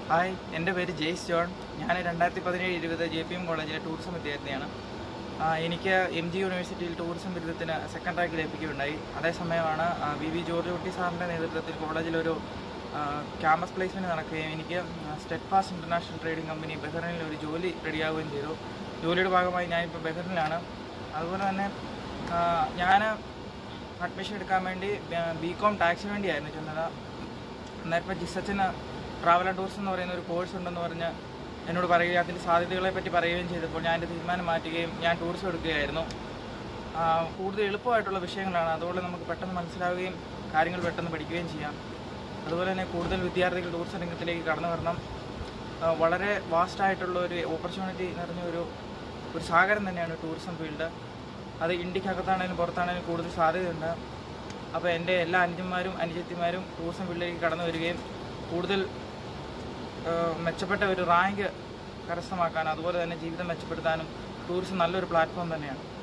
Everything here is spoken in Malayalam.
ഹായ് എൻ്റെ പേര് ജെയ്സ് ജോൺ ഞാൻ രണ്ടായിരത്തി പതിനേഴ് ഇരുപത് ജെ പി എം കോളേജിലെ ടൂറിസം വിദ്യാർത്ഥിയാണ് ആ, എനിക്ക് എം ജി യൂണിവേഴ്സിറ്റിയിൽ ടൂറിസം ബിരുദത്തിന് സെക്കൻഡ് റാങ്ക് ലഭിക്കുകയുണ്ടായി അതേസമയമാണ് ആ, വി വി ജോർജ് കുട്ടി സാറിൻ്റെ നേതൃത്വത്തിൽ കോളേജിലൊരു ആ, ക്യാമ്പസ് പ്ലേസ്മെൻറ്റ് നടക്കുകയും എനിക്ക് steadfast international trading company ബഹ്റിനിൽ ഒരു ജോലി റെഡിയാവുകയും ചെയ്തു ജോലിയുടെ ഭാഗമായി ഞാനിപ്പോൾ ബഹ്റിനിലാണ് അതുപോലെ തന്നെ ഞാൻ അഡ്മിഷൻ എടുക്കാൻ വേണ്ടി ബി കോം ടാക്സിന് വേണ്ടിയായിരുന്നു ചെന്നത് എന്നാൽ ഇപ്പോൾ ജിസച്ചിന് ട്രാവൽ ആൻഡ് ടൂറിസം എന്ന് പറയുന്ന ഒരു കോഴ്സ് ഉണ്ടെന്ന് പറഞ്ഞ് എന്നോട് പറയുകയും അതിൻ്റെ സാധ്യതകളെ പറ്റി പറയുകയും ചെയ്തപ്പോൾ ഞാൻ എൻ്റെ തീരുമാനം മാറ്റുകയും ഞാൻ ടൂറിസം എടുക്കുകയായിരുന്നു ആ, കൂടുതൽ എളുപ്പമായിട്ടുള്ള വിഷയങ്ങളാണ് അതുകൊണ്ട് നമുക്ക് പെട്ടെന്ന് മനസ്സിലാവുകയും കാര്യങ്ങൾ പെട്ടെന്ന് പഠിക്കുകയും ചെയ്യാം അതുപോലെ തന്നെ കൂടുതൽ വിദ്യാർത്ഥികൾ ടൂറിസം രംഗത്തിലേക്ക് കടന്നു വരണം ആ, വളരെ വാസ്റ്റായിട്ടുള്ള ഒരു ഓപ്പർച്യൂണിറ്റി നിറഞ്ഞ ഒരു ഒരു സാഗരം തന്നെയാണ് ടൂറിസം ഫീൽഡ് അത് ഇന്ത്യക്കകത്താണെങ്കിലും പുറത്താണെങ്കിലും കൂടുതൽ സാധ്യതയുണ്ട് അപ്പോൾ എൻ്റെ എല്ലാ അനുജന്മാരും അനുജത്തിമാരും ടൂറിസം ഫീൽഡിലേക്ക് കടന്നു വരികയും കൂടുതൽ ആ, മെച്ചപ്പെട്ട ഒരു റാങ്ക് കരസ്ഥമാക്കാനും അതുപോലെ തന്നെ ജീവിതം മെച്ചപ്പെടുത്താനും ടൂറിസം നല്ലൊരു പ്ലാറ്റ്ഫോം തന്നെയാണ്